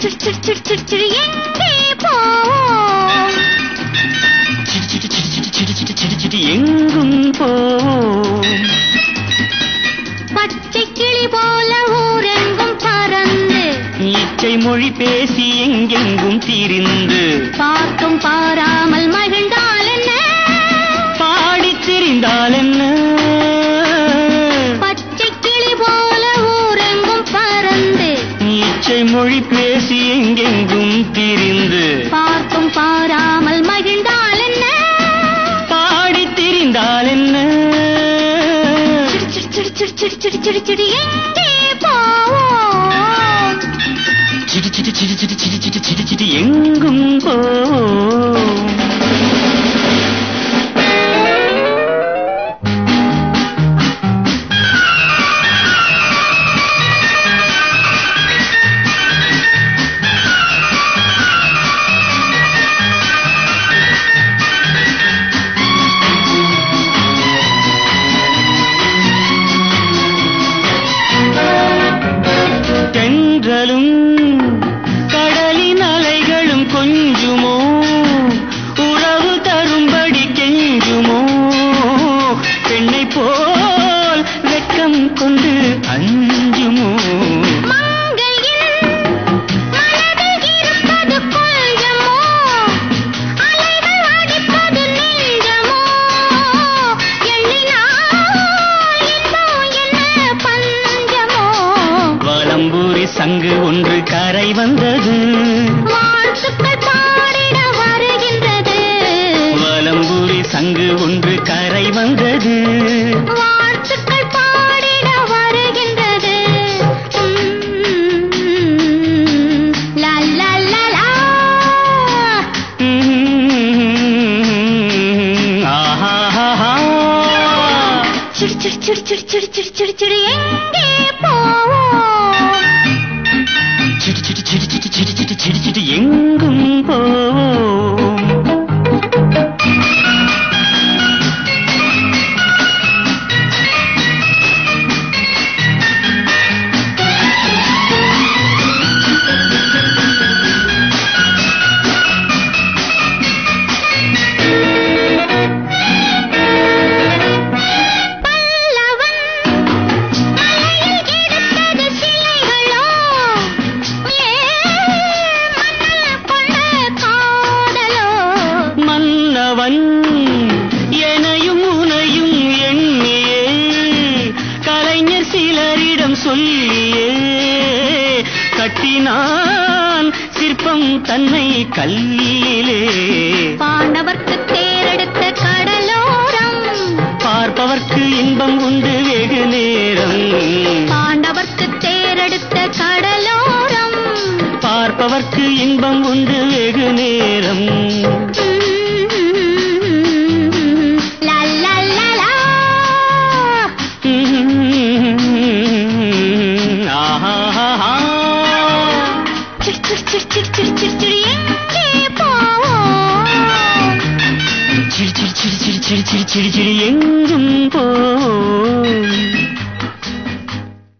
சிடு சிடு சிடு சிடு சிடு எங்கே போவோம் சிடு சிடு சிடு சிடு சிடு சிடு சிடு சிடு எங்கும் போவோம் பச்சை கிளி போல ஊரெங்கும் பறந்து இச்சை மொழி பேசி எங்கெங்கும் திரிந்து பார்க்கும் பாராமல் மகிழ்ந்தால் என்ன பாடித் திரிந்தால் என்ன பச்சை கிளி போல ஊரெங்கும் பறந்து இச்சை மொழி பேசி எங்கெங்கும் திரிந்து பார்க்கும் பாராமல் மகிழ்ந்தால் என்ன பாடித் திரிந்தால் என்ன சிடு சிடு சிடு சிடு சிடு சிடு சிடு எங்கே போவோம் சிடு சிடு சிடு சிடு சிடு சிடு சிடு சிடு எங்கும் போவோம் தென்றலும் கடலின் அலைகளும் கொஞ்சுமோ உறவு தரும்படி கெஞ்சுமோ பெண்ணை போல் வெட்கம் கொண்டு அஞ்சுமோ மங்கையின் மனதில் இருப்பது கொஞ்சமோ அலைகள் அடிப்பது நெஞ்சமோ எண்ணினால் இன்னும் என்ன பஞ்சமோ வலம்பூரி சங்கு ஒன்று கரை வந்தது வாழ்த்துக்கள் பாடிட வருகின்றது வலம்பூரி சங்கு ஒன்று கரை வந்தது வாழ்த்துக்கள் பாடிட வருகின்றது உம், லா லா லா லா ஆஹா சிடு சிடு சிடு சிடு சிடு சிடு சிடு சிடு எங்கே போவோம் சிடு சிடு சிடு சிடு சிடு சிடு சிடு சிடு எங்கும் போவோம் பல்லவன் மலையில் எடுத்தது சிலைகளோ ஏ மன்னல் கொண்ட காதலோ மன்னவன் எனையும் உனையும் எண்ணியே கலைஞர் சிலரிடம் சொல்லியே கட்டினான் சிற்பம் தன்னை கல்லிலே பாண்டவர்க்கு தேரெடுத்த கடலோரம் பார்ப்பவர்க்கு இன்பம் உண்டு வெகு நேரம் பாண்டவர்க்கு தேரெடுத்த கடலோரம் பார்ப்பவர்க்கு இன்பம் உண்டு வெகு நேரம் லா லா லா லா ஆஹா சிடு சிடு சிடு சிடு சிடு சிடு சிடு எங்கே போவோம் சிடு சிடு சிடு சிடு சிடு சிடு சிடு சிடு எங்கும் போ